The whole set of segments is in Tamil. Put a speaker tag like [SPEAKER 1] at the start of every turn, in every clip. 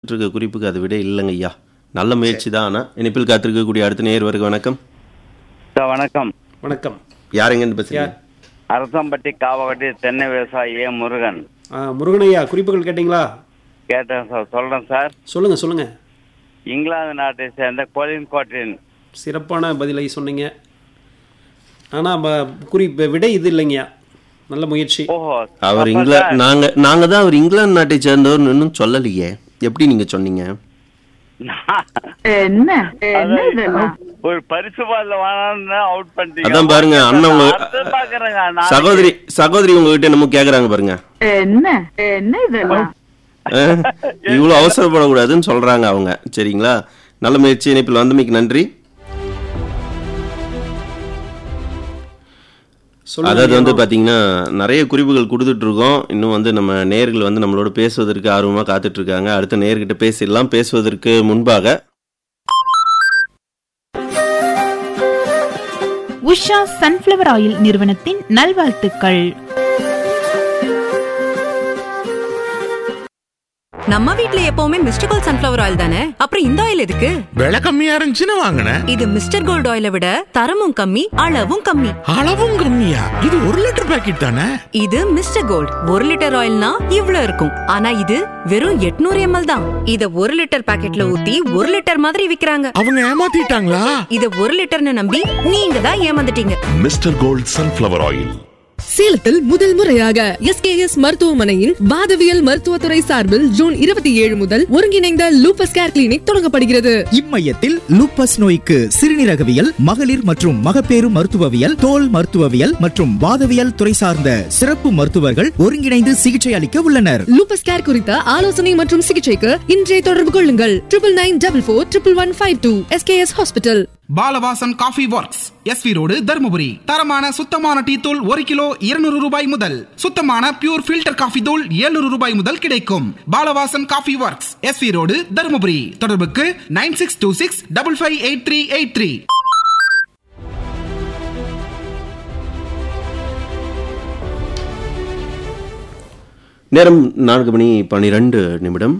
[SPEAKER 1] கொடுத்துட்டு இருக்க குறிப்புக்கு அதை விட இல்லைங்க ஐயா நல்ல முயற்சி தான் ஆனால் இனிப்பில் காத்திருக்கக்கூடிய அடுத்த நேர் வருக வணக்கம்
[SPEAKER 2] சார் வணக்கம்
[SPEAKER 3] வணக்கம்
[SPEAKER 1] யாருங்கன்னு பேசுறீங்க
[SPEAKER 2] அரசம்பட்டி காவகட்டி தென்னை விவசாயி ஏ முருகன்
[SPEAKER 3] ஆ, முருகனையா குறிப்புகள் கேட்டிங்களா
[SPEAKER 2] கேட்டேன் சார் சொல்றேன் சார்
[SPEAKER 3] சொல்லுங்க சொல்லுங்க
[SPEAKER 2] இங்கிலாந்து நாட்டை சேர்ந்த கொலின் கோட்டின்
[SPEAKER 3] சிறப்பான பதிலை சொன்னீங்க ஆனால் குறி விடை இது இல்லைங்கய்யா நல்ல முயற்சி
[SPEAKER 2] ஓஹோ
[SPEAKER 1] அவர்
[SPEAKER 2] அப்ப
[SPEAKER 1] இங்கிலாந்து
[SPEAKER 2] சார்,
[SPEAKER 1] நாங்க நாங்க தான் அவர் இங்கிலாந்து நாட்டை சேர்ந்தவர் இன்னும் சொல்லலையே எப்படி நீங்க சொன்னீங்க
[SPEAKER 4] என்ன என்ன இதெல்லாம்
[SPEAKER 2] ஒரு பரிசு பாடல வேணாம்னு அவுட் பண்ணிட்டீங்க
[SPEAKER 1] அதான் பாருங்க அண்ணன் உங்க
[SPEAKER 2] அடுத்து பாக்குறேங்க நான்
[SPEAKER 1] சகோதரி சகோதரி உங்ககிட்ட என்னமோ கேக்குறாங்க பாருங்க
[SPEAKER 4] என்ன என்ன இதெல்லாம்
[SPEAKER 1] அஹ், இவ்வளவு அவசரப்படக்கூடாதுன்னு சொல்றாங்க அவங்க சரிங்களா நல்ல முயற்சி இணைப்பில் வந்தமைக்கு நன்றி
[SPEAKER 3] சொல்லுங்க
[SPEAKER 1] அதாவது வந்து பாத்தீங்கன்னா நிறைய குறிப்புகள் கொடுத்துட்டு இருக்கோம் இன்னும் வந்து நம்ம நேர்கள் வந்து நம்மளோட பேசுவதற்கு ஆர்வமா காத்துட்டு இருக்காங்க அடுத்த நேர்கிட்ட பேசிடலாம் பேசுவதற்கு முன்பாக
[SPEAKER 5] உஷா சன்ஃப்ளவர் ஆயில் நிறுவனத்தின் நல்வாழ்த்துக்கள்
[SPEAKER 6] நம்ம வீட்ல எப்பவுமே மிஸ்டர் கோல்ட் சன்ஃபிளவர் ஆயில் தானே அப்புறம் இந்த ஆயில் எதுக்கு
[SPEAKER 7] விலை கம்மியா இருந்துச்சுன்னு வாங்கினேன்
[SPEAKER 6] இது மிஸ்டர் கோல்ட் ஆயிலை விட தரமும் கம்மி அளவும் கம்மி
[SPEAKER 7] அளவும் கம்மியா இது ஒரு லிட்டர் பாக்கெட் தானே
[SPEAKER 6] இது மிஸ்டர் கோல்ட் ஒரு லிட்டர் ஆயில்னா இவ்ளோ இருக்கும் ஆனா இது வெறும் 800 எம்எல் தான் இத ஒரு லிட்டர் பாக்கெட்ல ஊத்தி ஒரு லிட்டர் மாதிரி விக்கிறாங்க
[SPEAKER 7] அவங்க ஏமாத்திட்டாங்களா
[SPEAKER 6] இத ஒரு லிட்டர்னு நம்பி நீங்க தான் ஏமாந்துட்டீங்க
[SPEAKER 8] மிஸ்டர் கோல்ட் சன்ஃப்ளவர் ஆயில்
[SPEAKER 9] சேலத்தில் முதல் முறையாக எஸ்கேஎஸ் மருத்துவமனையின் வாதவியல் மருத்துவத்துறை சார்பில் ஜூன் இருபத்தி ஏழு முதல் ஒருங்கிணைந்த லூபஸ் கேர் கிளினிக் தொடங்கப்படுகிறது
[SPEAKER 10] இம்மையத்தில் லூப்பஸ் நோய்க்கு சிறுநீரகவியல் மகளிர் மற்றும் மகப்பேறு மருத்துவவியல் தோல் மருத்துவவியல் மற்றும் வாதவியல் துறை சார்ந்த சிறப்பு மருத்துவர்கள் ஒருங்கிணைந்து சிகிச்சை அளிக்க உள்ளனர்
[SPEAKER 9] லூபஸ் கேர் குறித்த ஆலோசனை மற்றும் சிகிச்சைக்கு இன்றைய தொடர்பு கொள்ளுங்கள் triple nine double four triple one five two SKS hospital
[SPEAKER 11] Balavasan coffee works SV road Dharmapuri தரமான சுத்தமான டீ தூள் ஒரு கிலோ இருநூறு ரூபாய் முதல் சுத்தமான பியூர் ஃபில்டர் காஃபி தூள் 700 ரூபாய் முதல் கிடைக்கும் Balavasan coffee works SV road Dharmapuri தொடர்புக்கு nine six two six double five eight three eight three
[SPEAKER 1] நேரம் நான்கு மணி பன்னிரெண்டு நிமிடம்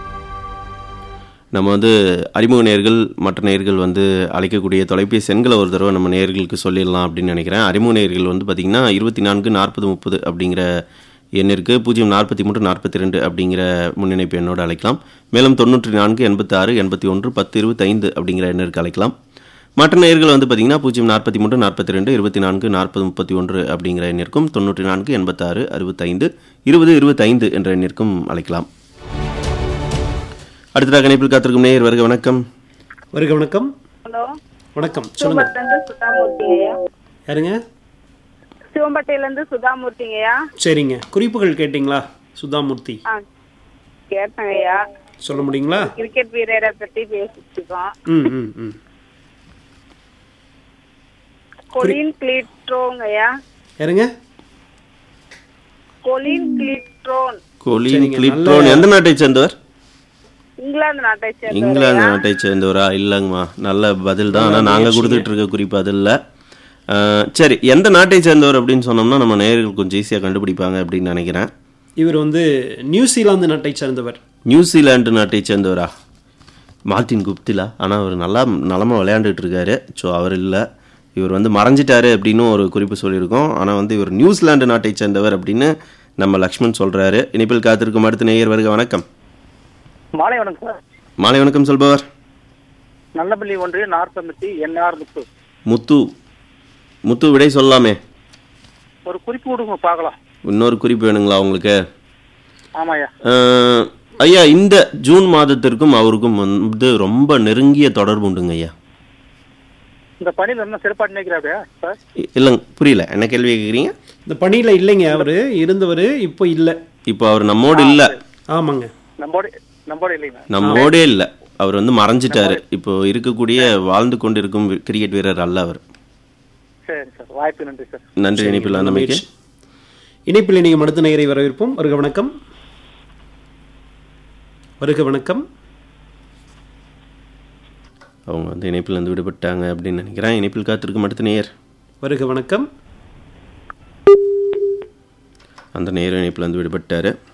[SPEAKER 1] நம்ம வந்து அறிமுக நேர்கள் மற்ற நேர்கள் வந்து அழைக்கக்கூடிய தொலைபேசி எண்களை ஒரு தடவை நம்ம நேர்களுக்கு சொல்லிடலாம் அப்படின்னு நினைக்கிறேன் அறிமுக நேர்கள் வந்து பார்த்திங்கன்னா இருபத்தி நான்கு நாற்பது முப்பது அப்படிங்கிற எண்ணிற்கு பூஜ்ஜியம் நாற்பத்தி மூன்று நாற்பத்தி ரெண்டு அப்படிங்கிற முன்னிணைப்பு எண்ணோடு அழைக்கலாம் மேலும் தொண்ணூற்றி நான்கு எண்பத்தாறு எண்பத்தி ஒன்று பத்து இருபத்தைந்து அப்படிங்கிற எண்ணிற்கு அழைக்கலாம் மற்ற நேர்கள் வந்து பார்த்தீங்கன்னா பூஜ்ஜியம் நாற்பத்தி மூன்று நாற்பத்தி ரெண்டு இருபத்தி நான்கு நாற்பது முப்பத்தி ஒன்று அப்படிங்கிற எண்ணிற்கும் தொண்ணூற்றி நான்கு எண்பத்தாறு அறுபத்தைந்து இருபது இருபத்தைந்து என்ற எண்ணிற்கும் அழைக்கலாம் அடுத்ததாக இணைப்பில் காத்திருக்கும் நேயர் வருக வணக்கம்
[SPEAKER 3] வருக வணக்கம்
[SPEAKER 12] ஹலோ
[SPEAKER 3] வணக்கம் சொல்லுங்க
[SPEAKER 12] சிவம்பட்டிலேருந்து சுதாமூர்த்திங்கய்யா
[SPEAKER 3] யாருங்க
[SPEAKER 12] சிவம்பட்டியிலேருந்து சுதாமூர்த்திங்கய்யா
[SPEAKER 3] சரிங்க குறிப்புகள் கேட்டிங்களா சுதாமூர்த்தி
[SPEAKER 12] ஆ கேட்டேங்கய்யா
[SPEAKER 3] சொல்ல முடியுங்களா
[SPEAKER 12] கிரிக்கெட் வீரரை பற்றி பேசிட்டு இருக்கோம்
[SPEAKER 3] ம் ம் ம்
[SPEAKER 12] கொலின் கிளிட்ரோங்கய்யா
[SPEAKER 3] யாருங்க
[SPEAKER 12] கொலின் கிளிட்ரோன்
[SPEAKER 1] கோலின்
[SPEAKER 3] சரிங்க,
[SPEAKER 1] கிளிப்டோன்
[SPEAKER 3] நல்ல-
[SPEAKER 1] எந்த நாட்டை சேர்ந்தவர்
[SPEAKER 12] இங்கிலாந்து நாட்டை
[SPEAKER 1] இங்கிலாந்து
[SPEAKER 12] சேர்ந்தவரையா
[SPEAKER 1] நாட்டை சேர்ந்தவரா இல்லைங்கம்மா நல்ல பதில் தான் ஆனால் நாங்கள் கொடுத்துட்டு இருக்க குறிப்பு அது இல்லை சரி எந்த நாட்டை சேர்ந்தவர் அப்படின்னு சொன்னோம்னா நம்ம நேயர்கள் கொஞ்சம் ஈஸியாக கண்டுபிடிப்பாங்க அப்படின்னு நினைக்கிறேன்
[SPEAKER 3] இவர் வந்து நியூசிலாந்து நாட்டை சேர்ந்தவர்
[SPEAKER 1] நியூசிலாந்து நாட்டை சேர்ந்தவரா மார்டின் குப்திலா ஆனால் அவர் நல்லா நலமாக விளையாண்டுட்டு இருக்காரு ஸோ அவர் இல்லை இவர் வந்து மறைஞ்சிட்டாரு அப்படின்னு ஒரு குறிப்பு சொல்லியிருக்கோம் ஆனால் வந்து இவர் நியூசிலாந்து நாட்டை சேர்ந்தவர் அப்படின்னு நம்ம லக்ஷ்மண் சொல்றாரு இனிப்பில் காத்திருக்கும் அடுத்த நேயர் வருக வணக்கம்
[SPEAKER 13] மாலை வணக்கம் சார்
[SPEAKER 1] மாலை வணக்கம் சொல்பவர்
[SPEAKER 13] நல்லபள்ளி ஒன்றிய நார்த்தம்பட்டி என்ஆர் முத்து
[SPEAKER 1] முத்து முத்து விடை சொல்லலாமே
[SPEAKER 13] ஒரு குறிப்பு கொடுங்க பார்க்கலாம்
[SPEAKER 1] இன்னொரு குறிப்பு வேணுங்களா உங்களுக்கு
[SPEAKER 13] ஆமாய்யா
[SPEAKER 1] அஹ், ஐயா இந்த ஜூன் மாதத்திற்கும் அவருக்கும் வந்து ரொம்ப நெருங்கிய தொடர்பு உண்டுங்க ஐயா
[SPEAKER 13] இந்த பணியில் என்ன சிறப்பாக நினைக்கிறாப்டியா சார்
[SPEAKER 1] இ- இல்லைங்க புரியல என்ன கேள்வி கேட்குறீங்க
[SPEAKER 3] இந்த பணியில் இல்லைங்க அவர் இருந்தவர் இப்போ இல்லை
[SPEAKER 1] இப்போ அவர் நம்மோடு இல்லை
[SPEAKER 3] ஆமாங்க
[SPEAKER 13] நம்மோட நம்மோட இல்லைங்க
[SPEAKER 1] நம்மோடே இல்லை அவர் வந்து மறைஞ்சிட்டாரு இப்போ இருக்கக்கூடிய வாழ்ந்து கொண்டிருக்கும் வி- கிரிக்கெட் வீரர் அல்ல அவர்
[SPEAKER 13] சரி சார் வாய்ப்பு நன்றி சார்
[SPEAKER 1] நன்றி இணைப்பில்
[SPEAKER 3] நல்ல
[SPEAKER 1] அந்தமைக்கு
[SPEAKER 3] முயற்சி. இணைப்பில் நீங்கள் அடுத்த நேயரை வரவேற்போம் வருக வணக்கம் வருக வணக்கம்
[SPEAKER 1] அவங்க வந்து இணைப்பில் இருந்து விடுபட்டாங்க அப்படின்னு நினைக்கிறேன் இணைப்பில் காத்திருக்கும் அடுத்த நேயர்
[SPEAKER 3] வருக வணக்கம்
[SPEAKER 1] அந்த நேயர் இணைப்பில் இருந்து விடுபட்டாரு